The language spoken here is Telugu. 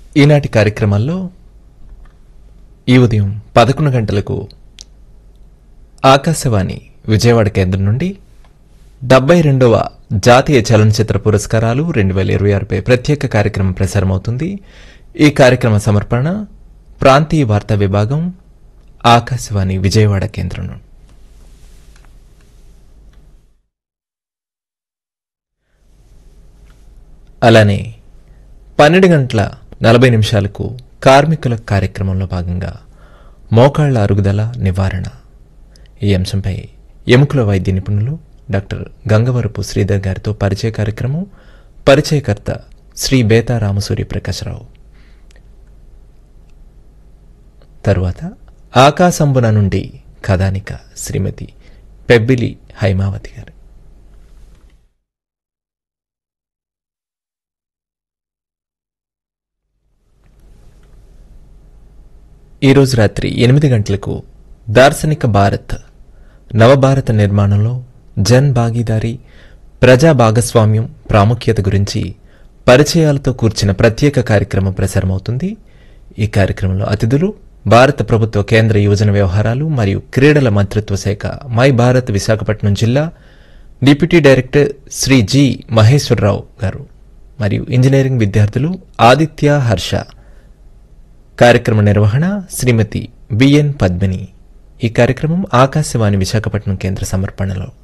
ఈనాటి కార్యక్రమాల్లో ఈ ఉదయం పదకొండు గంటలకు ఆకాశవాణి విజయవాడ కేంద్రం నుండి డెబ్బై రెండవ జాతీయ చలనచిత్ర పురస్కారాలు రెండు వేల ఇరవై ఆరుపై ప్రత్యేక కార్యక్రమం ప్రసారమవుతుంది ఈ కార్యక్రమ సమర్పణ ప్రాంతీయ వార్తా విభాగం ఆకాశవాణి విజయవాడ కేంద్రం నుండి అలానే పన్నెండు గంటల నలభై నిమిషాలకు కార్మికుల కార్యక్రమంలో భాగంగా మోకాళ్ల అరుగుదల నివారణ ఈ అంశంపై ఎముకల వైద్య నిపుణులు డాక్టర్ గంగవరపు శ్రీధర్ గారితో పరిచయ కార్యక్రమం పరిచయకర్త శ్రీ బేతా రామసూర్య ప్రకాశరావు తరువాత ఆకాశంబున నుండి కథానిక శ్రీమతి పెబ్బిలి హైమావతి గారు ఈరోజు రాత్రి ఎనిమిది గంటలకు దార్శనిక భారత్ నవభారత నిర్మాణంలో జన్ భాగీదారీ ప్రజా భాగస్వామ్యం ప్రాముఖ్యత గురించి పరిచయాలతో కూర్చిన ప్రత్యేక కార్యక్రమం ప్రసారమవుతుంది ఈ కార్యక్రమంలో అతిథులు భారత ప్రభుత్వ కేంద్ర యువజన వ్యవహారాలు మరియు క్రీడల మంత్రిత్వ శాఖ మై భారత్ విశాఖపట్నం జిల్లా deputy director Shri G Maheswararao గారు మరియు ఇంజనీరింగ్ విద్యార్థులు ఆదిత్య హర్ష కార్యక్రమ నిర్వహణ శ్రీమతి బిఎన్ పద్మిని ఈ కార్యక్రమం ఆకాశవాణి విశాఖపట్నం కేంద్ర సమర్పణలో